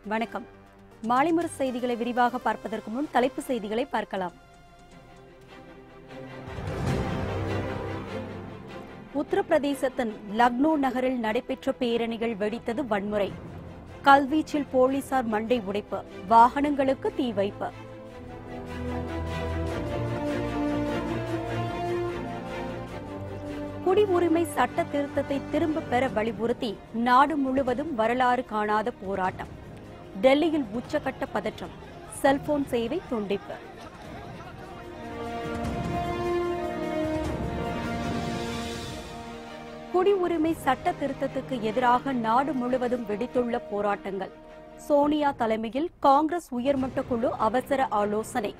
வணக்கம் மாலைமுறை செய்திகளை விரிவாக பார்ப்பதற்கு முன் தலைப்பு செய்திகளை பார்க்கலாம் உத்தரப்பிரதேசத்தின் லக்னோ நகரில் நடைபெற்ற பேரணிகள் வெடித்தது வன்முறை கல்வீச்சில் போலீசார் மண்டை உடைப்பு வாகனங்களுக்கு தீ வைப்பு குடியுரிமை சட்ட திருத்தத்தை திரும்ப பெற வலியுறுத்தி நாடு முழுவதும் வரலாறு காணாத போராட்டம் டெல்லியில் உச்சகட்ட பதற்றம் செல்போன் சேவை துண்டிப்பு குடியுரிமை சட்ட திருத்தத்துக்கு எதிராக நாடு முழுவதும் வெடித்துள்ள போராட்டங்கள் சோனியா தலைமையில் காங்கிரஸ் உயர்மட்ட குழு அவசர ஆலோசனை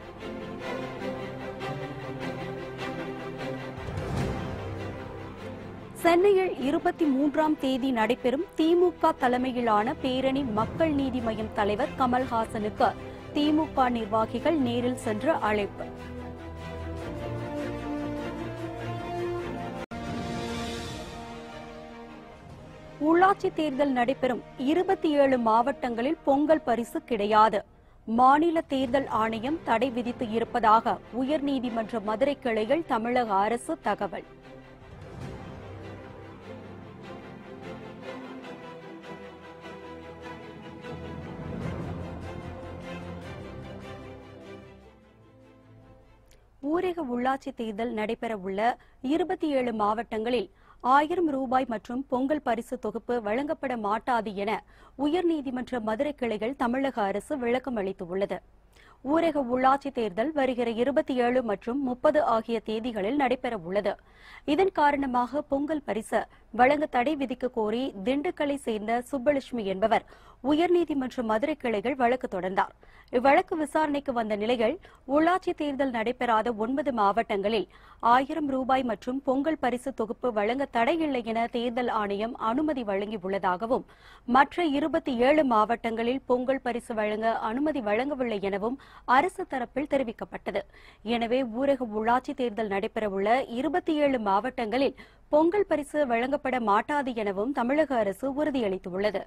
சென்னையில் இருபத்தி மூன்றாம் தேதி நடைபெறும் திமுக தலைமையிலான பேரணி மக்கள் நீதி மய்யம் தலைவர் கமல்ஹாசனுக்கு திமுக நிர்வாகிகள் நேரில் சென்று அழைப்பு உள்ளாட்சி தேர்தல் நடைபெறும் இருபத்தி ஏழு மாவட்டங்களில் பொங்கல் பரிசு கிடையாது மாநில தேர்தல் ஆணையம் தடை விதித்து இருப்பதாக உயர்நீதிமன்ற மதுரை கிளையில் தமிழக அரசு தகவல் ஊரக உள்ளாட்சி தேர்தல் நடைபெறவுள்ள இருபத்தி ஏழு மாவட்டங்களில் ஆயிரம் ரூபாய் மற்றும் பொங்கல் பரிசு தொகுப்பு வழங்கப்பட மாட்டாது என உயர்நீதிமன்ற மதுரை கிளைகள் தமிழக அரசு விளக்கம் அளித்துள்ளது ஊரக உள்ளாட்சி தேர்தல் வருகிற இருபத்தி ஏழு மற்றும் முப்பது ஆகிய தேதிகளில் நடைபெற உள்ளது இதன் காரணமாக பொங்கல் பரிசு வழங்க தடை விதிக்க கோரி திண்டுக்கலை சேர்ந்த சுப்பலட்சுமி என்பவர் உயர்நீதிமன்ற மதுரை கிளைகள் வழக்கு தொடர்ந்தார் இவ்வழக்கு விசாரணைக்கு வந்த நிலையில் உள்ளாட்சி தேர்தல் நடைபெறாத ஒன்பது மாவட்டங்களில் ஆயிரம் ரூபாய் மற்றும் பொங்கல் பரிசு தொகுப்பு வழங்க தடையில்லை என தேர்தல் ஆணையம் அனுமதி வழங்கியுள்ளதாகவும் மற்ற இருபத்தி ஏழு மாவட்டங்களில் பொங்கல் பரிசு வழங்க அனுமதி வழங்கவில்லை எனவும் அரசு தரப்பில் தெரிவிக்கப்பட்டது எனவே ஊரக உள்ளாட்சி தேர்தல் நடைபெறவுள்ள இருபத்தி ஏழு மாவட்டங்களில் பொங்கல் பரிசு வழங்கப்பட மாட்டாது எனவும் தமிழக அரசு உறுதியளித்துள்ளது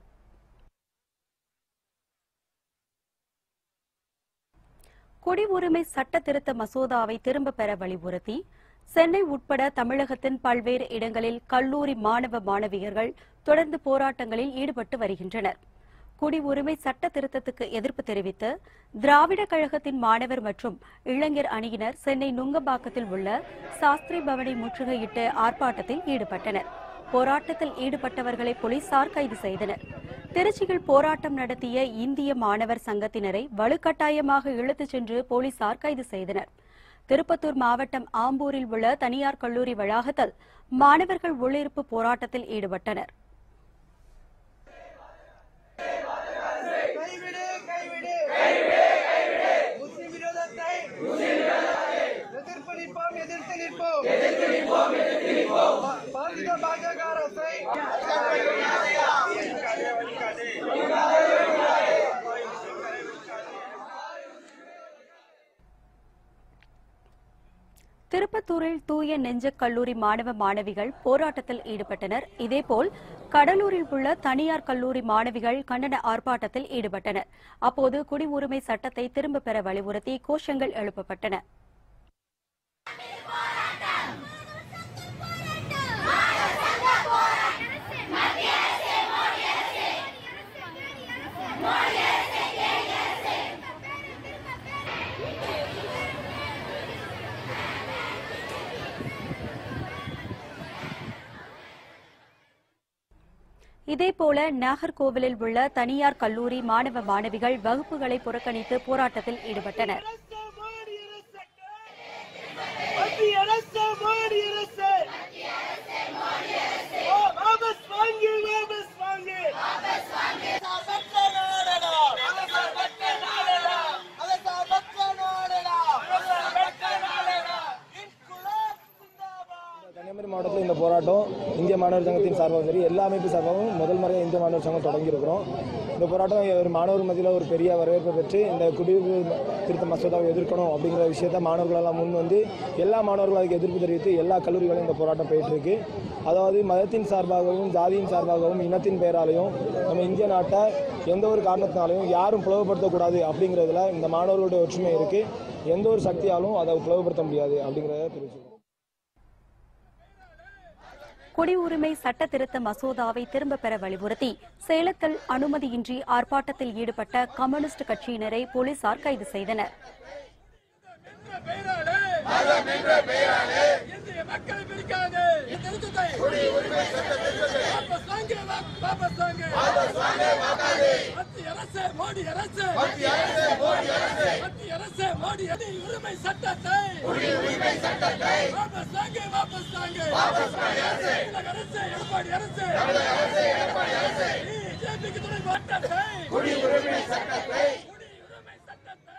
குடியுரிமை சட்ட திருத்த மசோதாவை திரும்ப பெற வலியுறுத்தி சென்னை உட்பட தமிழகத்தின் பல்வேறு இடங்களில் கல்லூரி மாணவ மாணவியர்கள் தொடர்ந்து போராட்டங்களில் ஈடுபட்டு வருகின்றனர் குடியுரிமை சட்ட திருத்தத்துக்கு எதிர்ப்பு தெரிவித்து திராவிட கழகத்தின் மாணவர் மற்றும் இளைஞர் அணியினர் சென்னை நுங்கம்பாக்கத்தில் உள்ள சாஸ்திரி பவனை முற்றுகையிட்டு ஆர்ப்பாட்டத்தில் ஈடுபட்டனர் போராட்டத்தில் ஈடுபட்டவர்களை போலீசார் கைது செய்தனர் திருச்சியில் போராட்டம் நடத்திய இந்திய மாணவர் சங்கத்தினரை வலுக்கட்டாயமாக இழுத்துச் சென்று போலீசார் கைது செய்தனர் திருப்பத்தூர் மாவட்டம் ஆம்பூரில் உள்ள தனியார் கல்லூரி வளாகத்தில் மாணவர்கள் உள்ளிருப்பு போராட்டத்தில் ஈடுபட்டனர் கைவிடு கைவிடு முஸ்லிம் விரோதத்தை எதிர்ப்பு நிற்போம் எதிர்த்து நிற்போம் பா- பாரதிய பாஜக அரசை திருப்பத்தூரில் தூய நெஞ்ச கல்லூரி மாணவ மாணவிகள் போராட்டத்தில் ஈடுபட்டனர் இதேபோல் கடலூரில் உள்ள தனியார் கல்லூரி மாணவிகள் கண்டன ஆர்ப்பாட்டத்தில் ஈடுபட்டனர் அப்போது குடியுரிமை சட்டத்தை திரும்பப் பெற வலியுறுத்தி கோஷங்கள் எழுப்பப்பட்டன இதேபோல நாகர்கோவிலில் உள்ள தனியார் கல்லூரி மாணவ மாணவிகள் வகுப்புகளை புறக்கணித்து போராட்டத்தில் ஈடுபட்டனர் மத்திய அரசு மோடி அரசு ஓ, வாபஸ் வாங்கு வாபஸ் வாங்கு சாபற்ற நாடடா. சாபற்ற நாடடா. சாபற்ற நாடடா. சாபற்ற நாடடா. இன்குலாப் ஜிந்தாபாத். கன்னியாகுமரி மாவட்டத்தில் இந்த போராட்டம் இந்திய மாணவர் சங்கத்தின் சார்பாகவும் சரி எல்லா அமைப்பு சார்பாகவும் முதல் முறையாக இந்து மாணவர் சங்கம் தொடங்கியிருக்கிறோம் இந்த போராட்டம் ஒரு மாணவர் மத்தியில் ஒரு பெரிய வரவேற்பை பெற்று இந்த குடியுரிமை திருத்த மசோதாவை எதிர்க்கணும் அப்படிங்கிற விஷயத்த மாணவர்களெல்லாம் முன் வந்து எல்லா மாணவர்களும் அதுக்கு எதிர்ப்பு தெரிவித்து எல்லா கல்லூரிகளும் இந்த போராட்டம் போயிட்டு இருக்கு அதாவது மதத்தின் சார்பாகவும் ஜாதியின் சார்பாகவும் இனத்தின் பெயராலையும் நம்ம இந்திய நாட்டை எந்த ஒரு காரணத்தினாலையும் யாரும் பிளவுபடுத்தக்கூடாது அப்படிங்கிறதுல இந்த மாணவர்களுடைய ஒற்றுமை இருக்கு எந்த ஒரு சக்தியாலும் அதை பிளவுபடுத்த முடியாது அப்படிங்கிறத தெரிவிச்சுக்கிறோம் குடியுரிமை சட்ட திருத்த மசோதாவை திரும்ப பெற வலியுறுத்தி சேலத்தில் அனுமதியின்றி ஆர்ப்பாட்டத்தில் ஈடுபட்ட கம்யூனிஸ்ட் கட்சியினரை போலீசார் கைது செய்தனர் இந்திய மக்களை பிரிக்காது இந்த நிறுத்தத்தை வாபஸ் வாங்கு வாபஸ் வாங்கு மத்திய அரசு மோடி அரசு மத்திய அரசு மோடி அரசு மத்திய அரசு மோடி அரசு உரிமை சட்டத்தை உரிமை சட்டத்தை வாபஸ் வாங்கு வாபஸ் வாங்கு வாபஸ் வாங்கு அரசு தமிழக அரசு எடப்பாடி அரசு தமிழக அரசு எடப்பாடி அரசு பிஜேபிக்கு துணை சட்டத்தை குடியுரிமை சட்டத்தை குடியுரிமை சட்டத்தை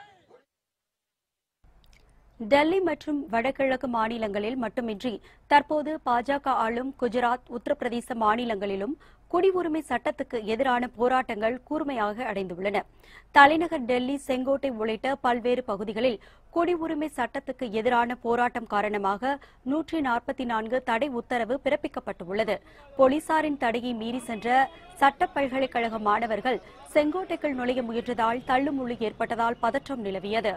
டெல்லி மற்றும் வடகிழக்கு மாநிலங்களில் மட்டுமின்றி தற்போது பாஜக ஆளும் குஜராத் உத்தரப்பிரதேச மாநிலங்களிலும் குடியுரிமை சட்டத்துக்கு எதிரான போராட்டங்கள் கூர்மையாக அடைந்துள்ளன தலைநகர் டெல்லி செங்கோட்டை உள்ளிட்ட பல்வேறு பகுதிகளில் குடியுரிமை சட்டத்துக்கு எதிரான போராட்டம் காரணமாக நூற்றி நாற்பத்தி நான்கு தடை உத்தரவு பிறப்பிக்கப்பட்டுள்ளது போலீசாரின் தடையை மீறி சென்ற சட்ட பல்கலைக்கழக மாணவர்கள் செங்கோட்டைக்குள் நுழைய முயன்றதால் தள்ளுமுள்ளு ஏற்பட்டதால் பதற்றம் நிலவியது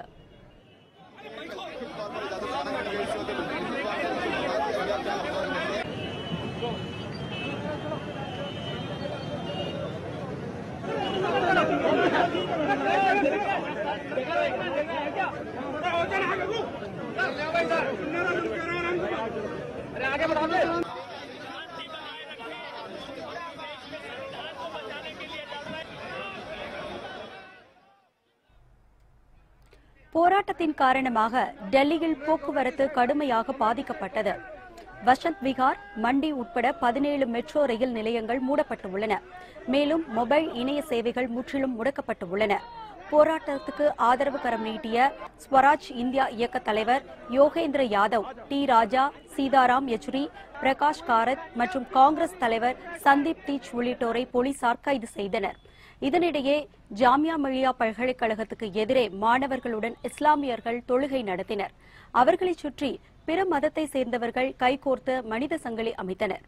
போராட்டத்தின் காரணமாக டெல்லியில் போக்குவரத்து கடுமையாக பாதிக்கப்பட்டது வசந்த் விகார் மண்டி உட்பட பதினேழு மெட்ரோ ரயில் நிலையங்கள் மூடப்பட்டுள்ளன மேலும் மொபைல் இணைய சேவைகள் முற்றிலும் முடக்கப்பட்டுள்ளன போராட்டத்துக்கு ஆதரவு கரம் நீட்டிய ஸ்வராஜ் இந்தியா இயக்க தலைவர் யோகேந்திர யாதவ் டி ராஜா சீதாராம் யெச்சூரி பிரகாஷ் காரத் மற்றும் காங்கிரஸ் தலைவர் சந்தீப் தீச் உள்ளிட்டோரை போலீசார் கைது செய்தனர் இதனிடையே ஜாமியா மிலியா பல்கலைக்கழகத்துக்கு எதிரே மாணவர்களுடன் இஸ்லாமியர்கள் தொழுகை நடத்தினர் அவர்களைச் சுற்றி பிற மதத்தை சேர்ந்தவர்கள் கைகோர்த்து மனித சங்கிலி அமைத்தனர்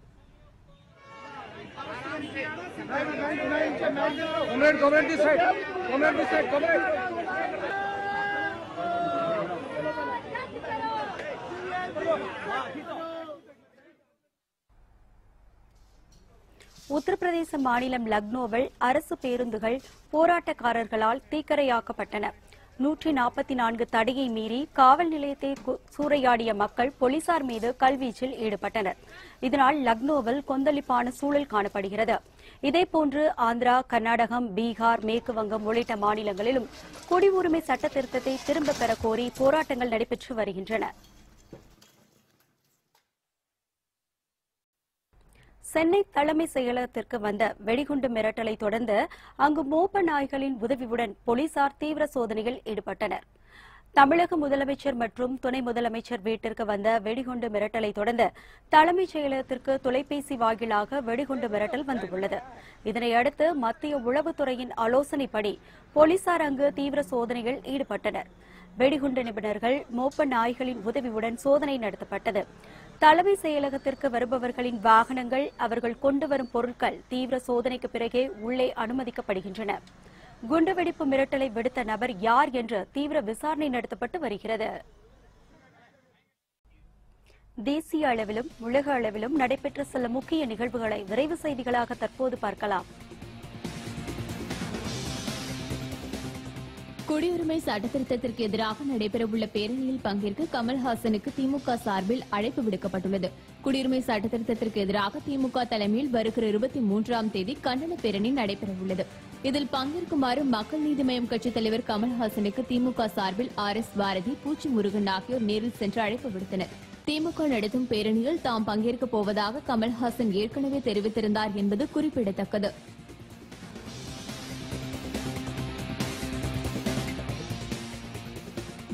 Comrade, comrade this side. Comrade this side, comrade. Uttar Pradesh மாநிலம் லக்னோவில் அரசு பேருந்துகள் போராட்டக்காரர்களால் தீக்கரையாக்கப்பட்டன நூற்றி நாற்பத்தி நான்கு தடையை மீறி காவல் நிலையத்தை கு- சூறையாடிய மக்கள் போலீசார் மீது கல்வீச்சில் ஈடுபட்டனர் இதனால் லக்னோவில் கொந்தளிப்பான சூழல் காணப்படுகிறது இதேபோன்று ஆந்திரா கர்நாடகம் பீகார் மேற்கு வங்கம் உள்ளிட்ட மாநிலங்களிலும் குடியுரிமை சட்ட திருத்தத்தை திரும்பப் பெற கோரி போராட்டங்கள் நடைபெற்று வருகின்றன சென்னை தலைமை செயலகத்திற்கு வந்த வெடிகுண்டு மிரட்டலை தொடர்ந்து அங்கு மோப்ப நாய்களின் உதவியுடன் போலீசார் தீவிர சோதனையில் ஈடுபட்டனர் தமிழக முதலமைச்சர் மற்றும் துணை முதலமைச்சர் வீட்டிற்கு வந்த வெடிகுண்டு மிரட்டலை தொடர்ந்து தலைமைச் செயலகத்திற்கு தொலைபேசி வாயிலாக வெடிகுண்டு மிரட்டல் வந்துள்ளது இதனையடுத்து மத்திய உளவுத்துறையின் ஆலோசனைப்படி போலீசார் அங்கு தீவிர சோதனையில் ஈடுபட்டனர் வெடிகுண்டு நிபுணர்கள் மோப்ப நாய்களின் உதவியுடன் சோதனை நடத்தப்பட்டது தலைமை செயலகத்திற்கு வருபவர்களின் வாகனங்கள் அவர்கள் கொண்டு வரும் பொருட்கள் தீவிர சோதனைக்கு பிறகே உள்ளே அனுமதிக்கப்படுகின்றன குண்டுவெடிப்பு மிரட்டலை விடுத்த நபர் யார் என்று தீவிர விசாரணை நடத்தப்பட்டு வருகிறது தேசிய அளவிலும் உலக அளவிலும் நடைபெற்ற சில முக்கிய நிகழ்வுகளை விரைவு செய்திகளாக தற்போது பார்க்கலாம் குடியுரிமை சட்டத்திருத்தத்திற்கு எதிராக நடைபெறவுள்ள பேரணியில் பங்கேற்க கமல்ஹாசனுக்கு திமுக சார்பில் அழைப்பு விடுக்கப்பட்டுள்ளது குடியுரிமை சட்டத்திருத்தத்திற்கு எதிராக திமுக தலைமையில் வருகிற இருபத்தி மூன்றாம் தேதி கண்டன பேரணி நடைபெறவுள்ளது இதில் பங்கேற்குமாறு மக்கள் நீதி மய்யம் கட்சித் தலைவர் கமல்ஹாசனுக்கு திமுக சார்பில் ஆர் எஸ் பாரதி பூச்சி முருகன் ஆகியோர் நேரில் சென்று அழைப்பு விடுத்தனர் திமுக நடத்தும் பேரணியில் தாம் பங்கேற்கப் போவதாக கமல்ஹாசன் ஏற்கனவே தெரிவித்திருந்தார் என்பது குறிப்பிடத்தக்கது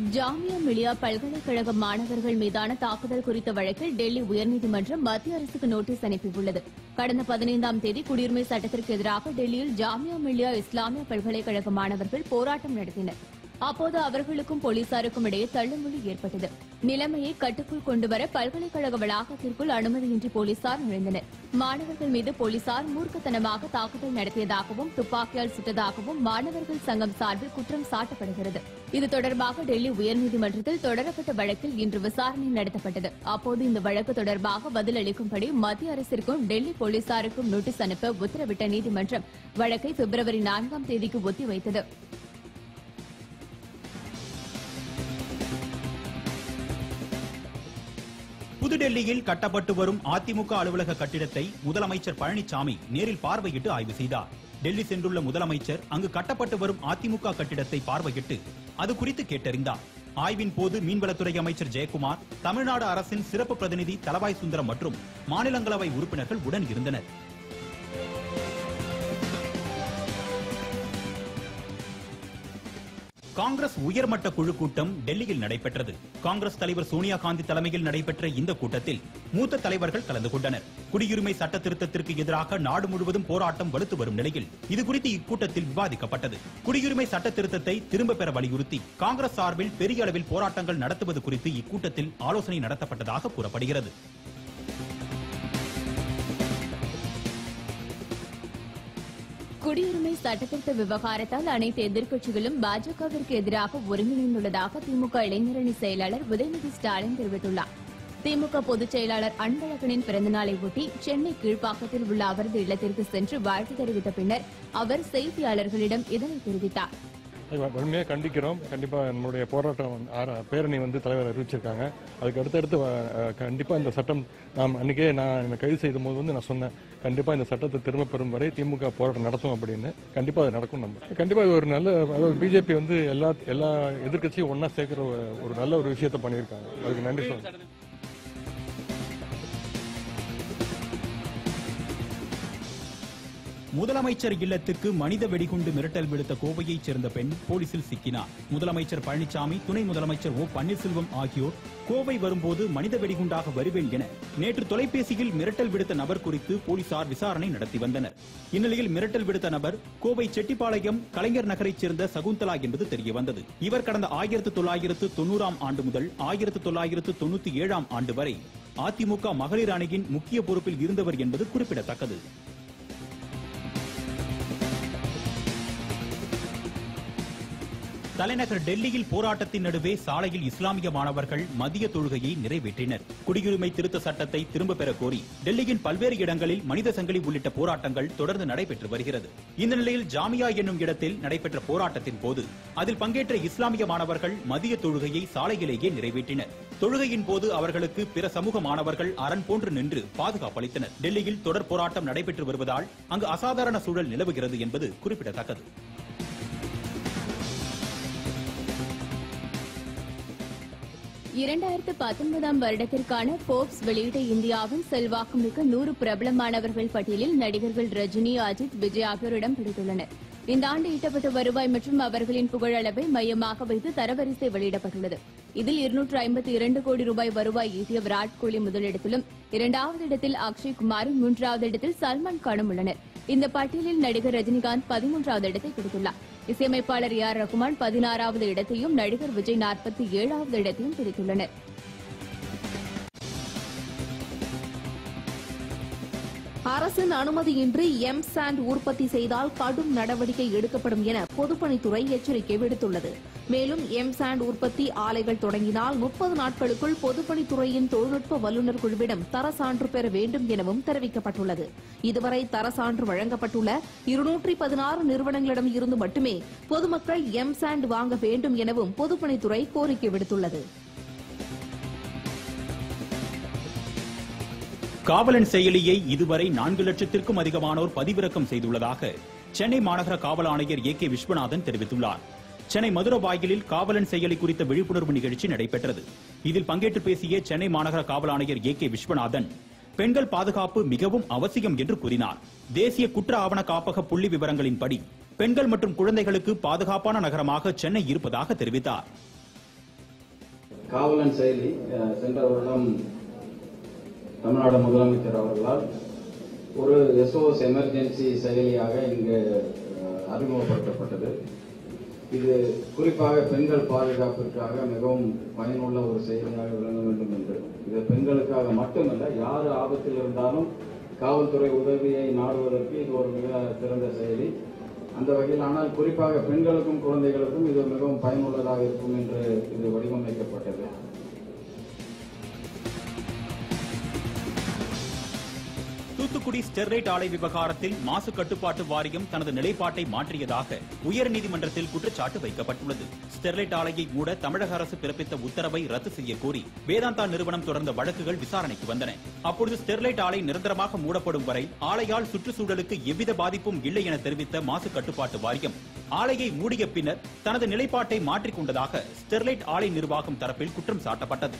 ஜாமியா மிலியா பல்கலைக்கழக மாணவர்கள் மீதான தாக்குதல் குறித்த வழக்கில் டெல்லி உயர்நீதிமன்றம் மத்திய அரசுக்கு நோட்டீஸ் அனுப்பியுள்ளது கடந்த பதினைந்தாம் தேதி குடியுரிமை சட்டத்திற்கு எதிராக டெல்லியில் ஜாமியா மிலியா இஸ்லாமிய பல்கலைக்கழக மாணவர்கள் போராட்டம் நடத்தினர் அப்போது அவர்களுக்கும் போலீசாருக்கும் இடையே தள்ளுமுள்ளி ஏற்பட்டது நிலைமையை கட்டுக்குள் கொண்டுவர பல்கலைக்கழக வளாகத்திற்குள் அனுமதியின்றி போலீசார் நுழைந்தனர் மாணவர்கள் மீது போலீசார் மூர்க்கத்தனமாக தாக்குதல் நடத்தியதாகவும் துப்பாக்கியால் சுட்டதாகவும் மாணவர்கள் சங்கம் சார்பில் குற்றம் சாட்டப்படுகிறது இது தொடர்பாக டெல்லி உயர்நீதிமன்றத்தில் தொடரப்பட்ட வழக்கில் இன்று விசாரணை நடத்தப்பட்டது அப்போது இந்த வழக்கு தொடர்பாக பதிலளிக்கும்படி மத்திய அரசிற்கும் டெல்லி போலீசாருக்கும் நோட்டீஸ் அனுப்ப உத்தரவிட்ட நீதிமன்றம் வழக்கை பிப்ரவரி நான்காம் தேதிக்கு ஒத்திவைத்தது புதுடெல்லியில் கட்டப்பட்டு வரும் அதிமுக அலுவலக கட்டிடத்தை முதலமைச்சர் பழனிசாமி நேரில் பார்வையிட்டு ஆய்வு செய்தார் டெல்லி சென்றுள்ள முதலமைச்சர் அங்கு கட்டப்பட்டு வரும் அதிமுக கட்டிடத்தை பார்வையிட்டு அது குறித்து கேட்டறிந்தார் ஆய்வின் போது மீன்வளத்துறை அமைச்சர் ஜெயக்குமார் தமிழ்நாடு அரசின் சிறப்பு பிரதிநிதி தலவாய் சுந்தரம் மற்றும் மாநிலங்களவை உறுப்பினர்கள் உடன் இருந்தனர் காங்கிரஸ் உயர்மட்ட குழு கூட்டம் டெல்லியில் நடைபெற்றது காங்கிரஸ் தலைவர் சோனியா காந்தி தலைமையில் நடைபெற்ற இந்த கூட்டத்தில் மூத்த தலைவர்கள் கலந்து கொண்டனர் குடியுரிமை சட்ட திருத்தத்திற்கு எதிராக நாடு முழுவதும் போராட்டம் வலுத்து வரும் நிலையில் இதுகுறித்து இக்கூட்டத்தில் விவாதிக்கப்பட்டது குடியுரிமை சட்ட திருத்தத்தை திரும்ப பெற வலியுறுத்தி காங்கிரஸ் சார்பில் பெரிய அளவில் போராட்டங்கள் நடத்துவது குறித்து இக்கூட்டத்தில் ஆலோசனை நடத்தப்பட்டதாக கூறப்படுகிறது குடியுரிமை சட்டத்திருத்த விவகாரத்தால் அனைத்து எதிர்க்கட்சிகளும் பாஜகவிற்கு எதிராக ஒருங்கிணைந்துள்ளதாக திமுக இளைஞரணி செயலாளர் உதயநிதி ஸ்டாலின் தெரிவித்துள்ளார் திமுக பொதுச் செயலாளர் அன்பழகனின் பிறந்தநாளை ஒட்டி சென்னை கீழ்ப்பாக்கத்தில் உள்ள அவரது இல்லத்திற்கு சென்று வாழ்த்து தெரிவித்த பின்னர் அவர் செய்தியாளர்களிடம் இதனை தெரிவித்தார் அதை வன்மையாக கண்டிக்கிறோம் கண்டிப்பாக நம்மளுடைய போராட்டம் வந்து- ஆர- பேரணி வந்து தலைவர் அறிவிச்சிருக்காங்க அதுக்கு அடுத்தடுத்து வ- கண்டிப்பாக இந்த சட்டம் நாம் அன்றைக்கே நான் என்னை கைது செய்த போது வந்து நான் சொன்னேன் கண்டிப்பாக இந்த சட்டத்தை திரும்ப பெறும் வரை திமுக போராட்டம் நடத்தும் அப்படின்னு கண்டிப்பாக அது நடக்கும் நம்ம கண்டிப்பாக இது ஒரு நல்ல அதாவது பிஜேபி வந்து எல்லா எல்லா எதிர்க்கட்சியும் ஒன்றா சேர்க்குற ஒரு- ஒரு நல்ல ஒரு விஷயத்தை பண்ணியிருக்காங்க அதுக்கு நன்றி சொல்றேன் முதலமைச்சர் இல்லத்துக்கு மனித வெடிகுண்டு மிரட்டல் விடுத்த கோவையைச் சேர்ந்த பெண் போலீசில் சிக்கினார் முதலமைச்சர் பழனிசாமி துணை முதலமைச்சர் ஓ பன்னீர்செல்வம் ஆகியோர் கோவை வரும்போது மனித வெடிகுண்டாக வருவேன் என நேற்று தொலைபேசியில் மிரட்டல் விடுத்த நபர் குறித்து போலீசார் விசாரணை நடத்தி வந்தனர் இந்நிலையில் மிரட்டல் விடுத்த நபர் கோவை செட்டிப்பாளையம் கலைஞர் நகரைச் சேர்ந்த சகுந்தலா என்பது தெரியவந்தது இவர் கடந்த ஆயிரத்து தொள்ளாயிரத்து தொண்ணூறாம் ஆண்டு முதல் ஆயிரத்து தொள்ளாயிரத்து தொண்ணூத்தி ஏழாம் ஆண்டு வரை அதிமுக மகளிர் அணியின் முக்கிய பொறுப்பில் இருந்தவர் என்பது குறிப்பிடத்தக்கது தலைநகர் டெல்லியில் போராட்டத்தின் நடுவே சாலையில் இஸ்லாமிய மாணவர்கள் மதிய தொழுகையை நிறைவேற்றினர் குடியுரிமை திருத்த சட்டத்தை திரும்ப பெற கோரி டெல்லியின் பல்வேறு இடங்களில் மனித சங்கிலி உள்ளிட்ட போராட்டங்கள் தொடர்ந்து நடைபெற்று வருகிறது இந்த நிலையில் ஜாமியா என்னும் இடத்தில் நடைபெற்ற போராட்டத்தின் போது அதில் பங்கேற்ற இஸ்லாமிய மாணவர்கள் மதிய தொழுகையை சாலையிலேயே நிறைவேற்றினர் தொழுகையின் போது அவர்களுக்கு பிற சமூக மாணவர்கள் அரண் போன்று நின்று பாதுகாப்பு அளித்தனர் டெல்லியில் தொடர் போராட்டம் நடைபெற்று வருவதால் அங்கு அசாதாரண சூழல் நிலவுகிறது என்பது குறிப்பிடத்தக்கது இரண்டாயிரத்து பத்தொன்பதாம் வருடத்திற்கான போப்ஸ் வெளியிட்ட இந்தியாவின் செல்வாக்குமிக்க நூறு பிரபலமானவர்கள் பட்டியலில் நடிகர்கள் ரஜினி அஜித் விஜய் ஆகியோர் இடம் பிடித்துள்ளனர் இந்த ஆண்டு ஈட்டப்பட்ட வருவாய் மற்றும் அவர்களின் புகழளவை மையமாக வைத்து தரவரிசை வெளியிடப்பட்டுள்ளது இதில் இருநூற்று ஐம்பத்தி இரண்டு கோடி ரூபாய் வருவாய் ஈட்டிய விராட் கோலி முதலிடத்திலும் இரண்டாவது இடத்தில் அக்ஷய் குமாரும் மூன்றாவது இடத்தில் சல்மான் கானும் உள்ளனர் இந்த பட்டியலில் நடிகர் ரஜினிகாந்த் பதிமூன்றாவது இடத்தை பிடித்துள்ளார் இசையமைப்பாளர் ஏ ஆர் ரகுமான் பதினாறாவது இடத்தையும் நடிகர் விஜய் நாற்பத்தி ஏழாவது இடத்தையும் பிடித்துள்ளனர் அரசின் அனுமதியின்றி எம் சாண்ட் உற்பத்தி செய்தால் கடும் நடவடிக்கை எடுக்கப்படும் என பொதுப்பணித்துறை எச்சரிக்கை விடுத்துள்ளது மேலும் எம் சாண்ட் உற்பத்தி ஆலைகள் தொடங்கினால் முப்பது நாட்களுக்குள் பொதுப்பணித்துறையின் தொழில்நுட்ப வல்லுநர் குழுவிடம் தர சான்று பெற வேண்டும் எனவும் தெரிவிக்கப்பட்டுள்ளது இதுவரை தர சான்று வழங்கப்பட்டுள்ள இருநூற்றி பதினாறு நிறுவனங்களிடம் இருந்து மட்டுமே பொதுமக்கள் எம் சாண்ட் வாங்க வேண்டும் எனவும் பொதுப்பணித்துறை கோரிக்கை விடுத்துள்ளது காவலன் செயலியை இதுவரை நான்கு லட்சத்திற்கும் அதிகமானோர் பதிவிறக்கம் செய்துள்ளதாக சென்னை மாநகர காவல் ஆணையர் ஏ கே விஸ்வநாதன் தெரிவித்துள்ளார் சென்னை மதுரவாயிலில் காவலன் செயலி குறித்த விழிப்புணர்வு நிகழ்ச்சி நடைபெற்றது இதில் பங்கேற்று பேசிய சென்னை மாநகர காவல் ஆணையர் ஏ கே விஸ்வநாதன் பெண்கள் பாதுகாப்பு மிகவும் அவசியம் என்று கூறினார் தேசிய குற்ற ஆவண காப்பக புள்ளி விவரங்களின்படி பெண்கள் மற்றும் குழந்தைகளுக்கு பாதுகாப்பான நகரமாக சென்னை இருப்பதாக தெரிவித்தார் காவலன் செயலி அஹ், சென்ற வருடம் தமிழ்நாடு முதலமைச்சர் அவர்களால் ஒரு எஸ்ஓஎஸ் எமர்ஜென்சி செயலியாக இங்கு அஹ், அறிமுகப்படுத்தப்பட்டது இது குறிப்பாக பெண்கள் பாதுகாப்பிற்காக மிகவும் பயனுள்ள ஒரு செயலியாக விளங்க வேண்டும் என்று இது பெண்களுக்காக மட்டுமல்ல யார் ஆபத்தில் இருந்தாலும் காவல்துறை உதவியை நாடுவதற்கு இது ஒரு மிக சிறந்த செயலி அந்த வகையில் ஆனால் குறிப்பாக பெண்களுக்கும் குழந்தைகளுக்கும் இது மிகவும் பயனுள்ளதாக இருக்கும் என்று இது வடிவமைக்கப்பட்டது தூத்துக்குடி ஸ்டெர்லைட் ஆலை விவகாரத்தில் மாசு கட்டுப்பாட்டு வாரியம் தனது நிலைப்பாட்டை மாற்றியதாக உயர்நீதிமன்றத்தில் குற்றச்சாட்டு வைக்கப்பட்டுள்ளது ஸ்டெர்லைட் ஆலையை மூட தமிழக அரசு பிறப்பித்த உத்தரவை ரத்து செய்ய கோரி வேதாந்தா நிறுவனம் தொடர்ந்த வழக்குகள் விசாரணைக்கு வந்தன அப்பொழுது ஸ்டெர்லைட் ஆலை நிரந்தரமாக மூடப்படும் வரை ஆலையால் சுற்றுச்சூழலுக்கு எவ்வித பாதிப்பும் இல்லை என தெரிவித்த மாசு கட்டுப்பாட்டு வாரியம் ஆலையை மூடிய பின்னர் தனது நிலைப்பாட்டை மாற்றிக் கொண்டதாக ஸ்டெர்லைட் ஆலை நிர்வாகம் தரப்பில் குற்றம் சாட்டப்பட்டது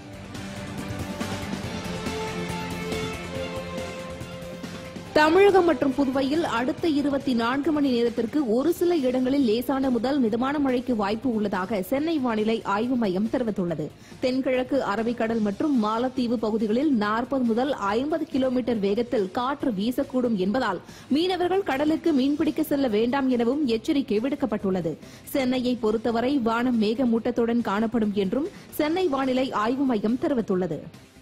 தமிழகம் மற்றும் புதுவையில் அடுத்த இருபத்தி நான்கு மணி நேரத்திற்கு ஒரு சில இடங்களில் லேசான முதல் மிதமான மழைக்கு வாய்ப்பு உள்ளதாக சென்னை வானிலை ஆய்வு மையம் தெரிவித்துள்ளது தென்கிழக்கு அரபிக்கடல் மற்றும் மாலத்தீவு பகுதிகளில் நாற்பது முதல் ஐம்பது கிலோமீட்டர் வேகத்தில் காற்று வீசக்கூடும் என்பதால் மீனவர்கள் கடலுக்கு மீன்பிடிக்க செல்ல வேண்டாம் எனவும் எச்சரிக்கை விடுக்கப்பட்டுள்ளது சென்னையை பொறுத்தவரை வானம் மேகமூட்டத்துடன் காணப்படும் என்றும் சென்னை வானிலை ஆய்வு மையம் தெரிவித்துள்ளது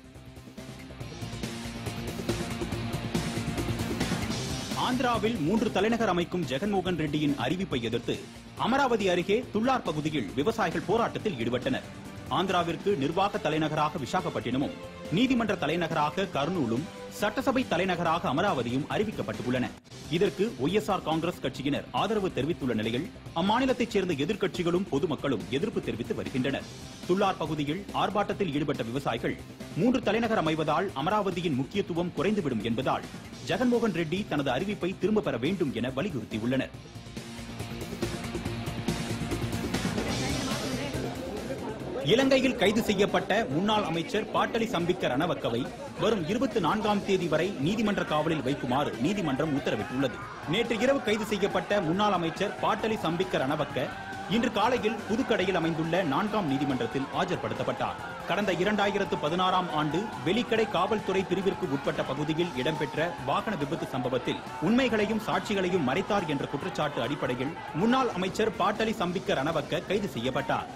ஆந்திராவில் மூன்று தலைநகர் அமைக்கும் ஜெகன்மோகன் ரெட்டியின் அறிவிப்பை எதிர்த்து அமராவதி அருகே துள்ளார் பகுதியில் விவசாயிகள் போராட்டத்தில் ஈடுபட்டனர் ஆந்திராவிற்கு நிர்வாக தலைநகராக விசாகப்பட்டினமும் நீதிமன்ற தலைநகராக கர்னூலும் சட்டசபை தலைநகராக அமராவதியும் அறிவிக்கப்பட்டுள்ளன இதற்கு ஒய்எஸ்ஆர் காங்கிரஸ் கட்சியினர் ஆதரவு தெரிவித்துள்ள நிலையில் அம்மாநிலத்தைச் சேர்ந்த எதிர்க்கட்சிகளும் பொதுமக்களும் எதிர்ப்பு தெரிவித்து வருகின்றனர் துள்ளார் பகுதியில் ஆர்ப்பாட்டத்தில் ஈடுபட்ட விவசாயிகள் மூன்று தலைநகர் அமைவதால் அமராவதியின் முக்கியத்துவம் குறைந்துவிடும் என்பதால் ஜெகன்மோகன் ரெட்டி தனது அறிவிப்பை திரும்பப் பெற வேண்டும் என வலியுறுத்தியுள்ளனர் இலங்கையில் கைது செய்யப்பட்ட முன்னாள் அமைச்சர் பாட்டலி சம்பிக்க ரணவக்கவை வரும் இருபத்தி நான்காம் தேதி வரை நீதிமன்ற காவலில் வைக்குமாறு நீதிமன்றம் உத்தரவிட்டுள்ளது நேற்று இரவு கைது செய்யப்பட்ட முன்னாள் அமைச்சர் பாட்டலி சம்பிக்க ரணவக்க இன்று காலையில் புதுக்கடையில் அமைந்துள்ள நான்காம் நீதிமன்றத்தில் ஆஜர்படுத்தப்பட்டார் கடந்த இரண்டாயிரத்து பதினாறாம் ஆண்டு வெளிக்கடை காவல்துறை பிரிவிற்கு உட்பட்ட பகுதியில் இடம்பெற்ற வாகன விபத்து சம்பவத்தில் உண்மைகளையும் சாட்சிகளையும் மறைத்தார் என்ற குற்றச்சாட்டு அடிப்படையில் முன்னாள் அமைச்சர் பாட்டலி சம்பிக்க ரணவக்க கைது செய்யப்பட்டார்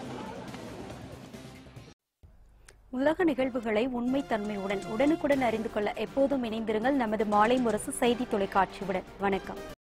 உலக நிகழ்வுகளை உண்மைத்தன்மையுடன் உடனுக்குடன் அறிந்து கொள்ள எப்போதும் இணைந்திருங்கள் நமது மாலை முரசு செய்தி தொலைக்காட்சியுடன் வணக்கம்